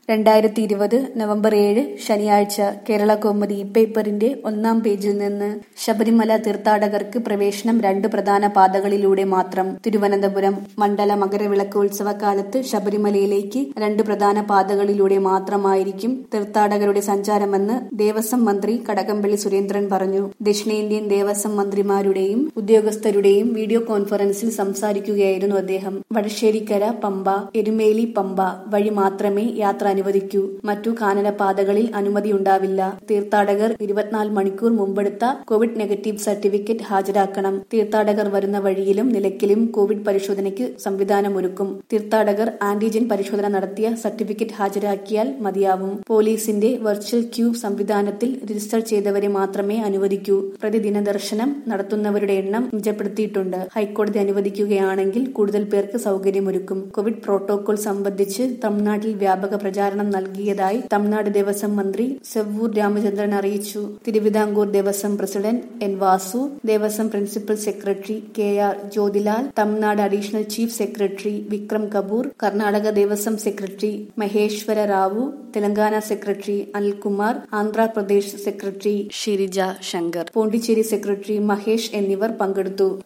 രണ്ടായിരത്തി ഇരുപത് നവംബർ ഏഴ് ശനിയാഴ്ച കേരള കൗമുദി പേപ്പറിന്റെ ഒന്നാം പേജിൽ നിന്ന് ശബരിമല തീർത്ഥാടകർക്ക് പ്രവേശനം രണ്ട് പ്രധാന പാതകളിലൂടെ മാത്രം തിരുവനന്തപുരം മണ്ഡല മകരവിളക്ക് ഉത്സവകാലത്ത് ശബരിമലയിലേക്ക് രണ്ട് പ്രധാന പാതകളിലൂടെ മാത്രമായിരിക്കും തീർത്ഥാടകരുടെ സഞ്ചാരമെന്ന് ദേവസ്വം മന്ത്രി കടകംപള്ളി സുരേന്ദ്രൻ പറഞ്ഞു ദക്ഷിണേന്ത്യൻ ദേവസ്വം മന്ത്രിമാരുടെയും ഉദ്യോഗസ്ഥരുടെയും വീഡിയോ കോൺഫറൻസിൽ സംസാരിക്കുകയായിരുന്നു അദ്ദേഹം വടശ്ശേരിക്കര പമ്പ എരുമേലി പമ്പ വഴി മാത്രമേ യാത്ര അനുവദിക്കൂ മറ്റു കാനനപാതകളിൽ അനുമതിയുണ്ടാവില്ല തീർത്ഥാടകർ ഇരുപത്തിനാല് മണിക്കൂർ മുമ്പെടുത്ത കോവിഡ് നെഗറ്റീവ് സർട്ടിഫിക്കറ്റ് ഹാജരാക്കണം തീർത്ഥാടകർ വരുന്ന വഴിയിലും നിലയ്ക്കലും കോവിഡ് പരിശോധനയ്ക്ക് സംവിധാനമൊരുക്കും തീർത്ഥാടകർ ആന്റിജൻ പരിശോധന നടത്തിയ സർട്ടിഫിക്കറ്റ് ഹാജരാക്കിയാൽ മതിയാവും പോലീസിന്റെ വെർച്വൽ ക്യൂ സംവിധാനത്തിൽ രജിസ്റ്റർ ചെയ്തവരെ മാത്രമേ അനുവദിക്കൂ പ്രതിദിന ദർശനം നടത്തുന്നവരുടെ എണ്ണം നിജപ്പെടുത്തിയിട്ടുണ്ട് ഹൈക്കോടതി അനുവദിക്കുകയാണെങ്കിൽ കൂടുതൽ പേർക്ക് സൗകര്യമൊരുക്കും കോവിഡ് പ്രോട്ടോകോൾ സംബന്ധിച്ച് തമിഴ്നാട്ടിൽ വ്യാപക പ്രചാരണം നൽകിയതായി തമിഴ്നാട് ദേവസ്വം മന്ത്രി സെവ്വൂർ രാമചന്ദ്രൻ അറിയിച്ചു Travancore Devaswom president N Vasu Devaswom principal secretary K R Jyothilal Tamil Nadu additional chief secretary Vikram Kapoor Karnataka Devaswom secretary Maheshwara Rao Telangana secretary Anilkumar Andhra Pradesh secretary Shirija Shankar Pondicherry secretary Mahesh എന്നിവർ പങ്കെടുത്തു